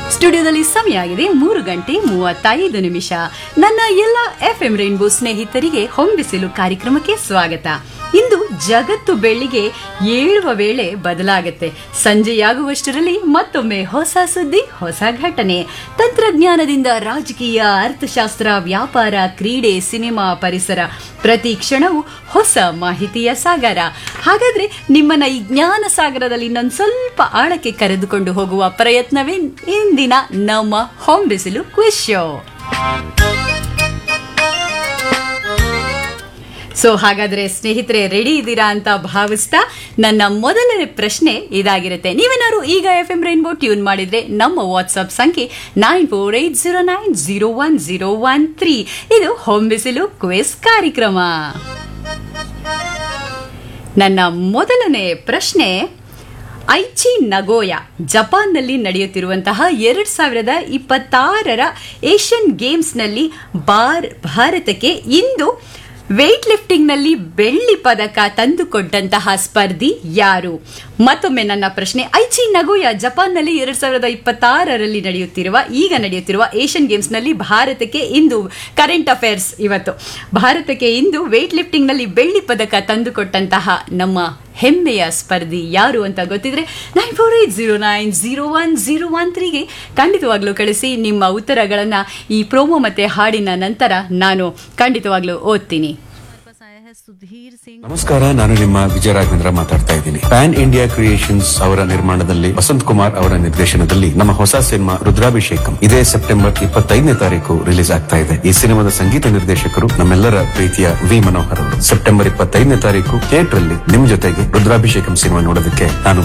ಸ್ಟುಡಿಯೋದಲ್ಲಿ ಸಮಯ ಆಗಿದೆ ಮೂರು ಗಂಟೆ ಮೂವತ್ತೈದು ನಿಮಿಷ ನನ್ನ ಎಲ್ಲ ಎಫ್ ಎಂ ರೈನ್ಬೋ ಸ್ನೇಹಿತರಿಗೆ ಹೊಂಬಿಸಿಲು ಕಾರ್ಯಕ್ರಮಕ್ಕೆ ಸ್ವಾಗತ ಇಂದು ಜಗತ್ತು ಬೆಳ್ಳಿಗೆ ಏಳುವ ವೇಳೆ ಬದಲಾಗತ್ತೆ ಸಂಜೆಯಾಗುವಷ್ಟರಲ್ಲಿ ಮತ್ತೊಮ್ಮೆ ಹೊಸ ಸುದ್ದಿ ಹೊಸ ಘಟನೆ ತಂತ್ರಜ್ಞಾನದಿಂದ ರಾಜಕೀಯ ಅರ್ಥಶಾಸ್ತ್ರ ವ್ಯಾಪಾರ ಕ್ರೀಡೆ ಸಿನಿಮಾ ಪರಿಸರ ಪ್ರತಿ ಕ್ಷಣವೂ ಹೊಸ ಮಾಹಿತಿಯ ಸಾಗರ ಹಾಗಾದ್ರೆ ನಿಮ್ಮನ್ನ ಈ ಜ್ಞಾನ ಸಾಗರದಲ್ಲಿ ಇನ್ನೊಂದು ಸ್ವಲ್ಪ ಆಳಕ್ಕೆ ಕರೆದುಕೊಂಡು ಹೋಗುವ ಪ್ರಯತ್ನವೇ ಇಂದಿನ ನಮ್ಮ ಹೊಂಬಿಸಿಲು ಕ್ವಿಶ್ ಶೋ ಸೊ ಹಾಗಾದ್ರೆ ಸ್ನೇಹಿತರೆ ರೆಡಿ ಇದ್ದೀರಾ ಅಂತ ಭಾವಿಸ್ತಾ ನನ್ನ ಮೊದಲನೇ ಪ್ರಶ್ನೆ ಇದಾಗಿರುತ್ತೆ ನೀವೇನಾದ್ರು ಈಗ ಎಫ್ ಎಂ ರೈನ್ಬೋ ಟ್ಯೂನ್ ಮಾಡಿದ್ರೆ ನಮ್ಮ ವಾಟ್ಸ್ಆಪ್ ಸಂಖ್ಯೆ nine four eight zero nine zero one zero one three ಇದು ಹೊಂಬಿಸಿಲು ಕ್ವಿಸ್ ಕಾರ್ಯಕ್ರಮ ನನ್ನ ಮೊದಲನೇ ಪ್ರಶ್ನೆ ಐಚಿ ನಗೋಯ ಜಪಾನ್ನಲ್ಲಿ ನಡೆಯುತ್ತಿರುವಂತಹ ಎರಡ್ ಸಾವಿರದ ಇಪ್ಪತ್ತಾರರ ಏಷ್ಯನ್ ಗೇಮ್ಸ್ನಲ್ಲಿ ಬಾರ್ ಭಾರತಕ್ಕೆ ಇಂದು ವೇಟ್ ಲಿಫ್ಟಿಂಗ್ನಲ್ಲಿ ಬೆಳ್ಳಿ ಪದಕ ತಂದುಕೊಟ್ಟಂತಹ ಸ್ಪರ್ಧಿ ಯಾರು ಮತ್ತೊಮ್ಮೆ ನನ್ನ ಪ್ರಶ್ನೆ ಐಚಿ ನಗೋಯ ಜಪಾನ್ನಲ್ಲಿ ಎರಡ್ ಸಾವಿರದ ಇಪ್ಪತ್ತಾರರಲ್ಲಿ ನಡೆಯುತ್ತಿರುವ ಈಗ ನಡೆಯುತ್ತಿರುವ ಏಷ್ಯನ್ ಗೇಮ್ಸ್ನಲ್ಲಿ ಭಾರತಕ್ಕೆ ಇಂದು ಕರೆಂಟ್ ಅಫೇರ್ಸ್ ಇವತ್ತು ಭಾರತಕ್ಕೆ ಇಂದು ವೇಟ್ ಲಿಫ್ಟಿಂಗ್ನಲ್ಲಿ ಬೆಳ್ಳಿ ಪದಕ ತಂದುಕೊಟ್ಟಂತಹ ನಮ್ಮ ಹೆಮ್ಮೆಯ ಸ್ಪರ್ಧಿ ಯಾರು ಅಂತ ಗೊತ್ತಿದ್ರೆ nine four eight zero nine zero one zero one ತ್ರೀಗೆ ಖಂಡಿತವಾಗ್ಲೂ ಕಳಿಸಿ ನಿಮ್ಮ ಉತ್ತರಗಳನ್ನು ಈ ಪ್ರೋಮೋ ಮತ್ತೆ ಹಾಡಿನ ನಂತರ ನಾನು ಖಂಡಿತವಾಗ್ಲೂ ಓದ್ತೀನಿ ಸುಧೀರ್ ಸಿಂಗ್ ನಮಸ್ಕಾರ ನಾನು ನಿಮ್ಮ ವಿಜಯ ರಾಘವೇಂದ್ರ ಮಾತಾಡ್ತಾ ಇದ್ದೀನಿ ಪ್ಯಾನ್ ಇಂಡಿಯಾ ಕ್ರಿಯೇಷನ್ಸ್ ಅವರ ನಿರ್ಮಾಣದಲ್ಲಿ ವಸಂತ್ ಕುಮಾರ್ ಅವರ ನಿರ್ದೇಶನದಲ್ಲಿ ನಮ್ಮ ಹೊಸ ಸಿನಿಮಾ ರುದ್ರಾಭಿಷೇಕಂ ಇದೇ ಸೆಪ್ಟೆಂಬರ್ ಇಪ್ಪತ್ತೈದನೇ ತಾರೀಕು ರಿಲೀಸ್ ಆಗ್ತಾ ಇದೆ ಈ ಸಿನಿಮಾದ ಸಂಗೀತ ನಿರ್ದೇಶಕರು ನಮ್ಮೆಲ್ಲರ ಪ್ರೀತಿಯ ವಿ ಮನೋಹರ್ ಅವರು ಸೆಪ್ಟೆಂಬರ್ ಇಪ್ಪತ್ತೈದನೇ ತಾರೀಕು ಥಿಯೇಟರ್ ಅಲ್ಲಿ ನಿಮ್ ಜೊತೆಗೆ ರುದ್ರಾಭಿಷೇಕಂ ಸಿನಿಮಾ ನೋಡೋದಕ್ಕೆ ನಾನು